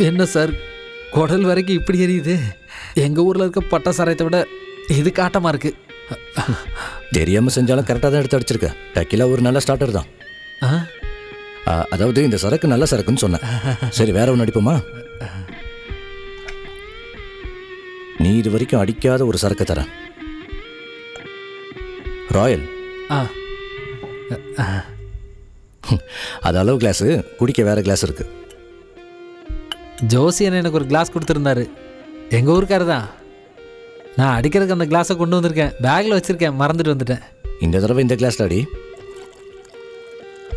என்ன சார் குடல் வரைக்கும் இப்படி எரியுது எங்கள் ஊரில் இருக்க பட்ட சாராயத்தை விட இது காட்டமாக இருக்கு தெரியாம செஞ்சாலும் கரெக்டாக தான் எடுத்து அடிச்சிருக்க டக்கிலா ஒரு நல்ல ஸ்டார்டர் தான் ஆ ஆ, அதாவது இந்த சரக்கு நல்ல சரக்குன்னு சொன்னேன் சரி வேற ஒன்று அடிப்போமா நீ இது வரைக்கும் அடிக்காத ஒரு சரக்கு தரேன் ராயல் ஆ அது அளவு கிளாஸு குடிக்க வேற கிளாஸ் இருக்கு ஜோசியன் எனக்கு ஒரு கிளாஸ் கொடுத்துருந்தாரு எங்கள் ஊருக்காரு தான் நான் அடிக்கிறதுக்கு அந்த கிளாஸை கொண்டு வந்திருக்கேன் பேக்கில் வச்சுருக்கேன் மறந்துட்டு வந்துட்டேன் இந்த தடவை இந்த கிளாஸ்ல அடி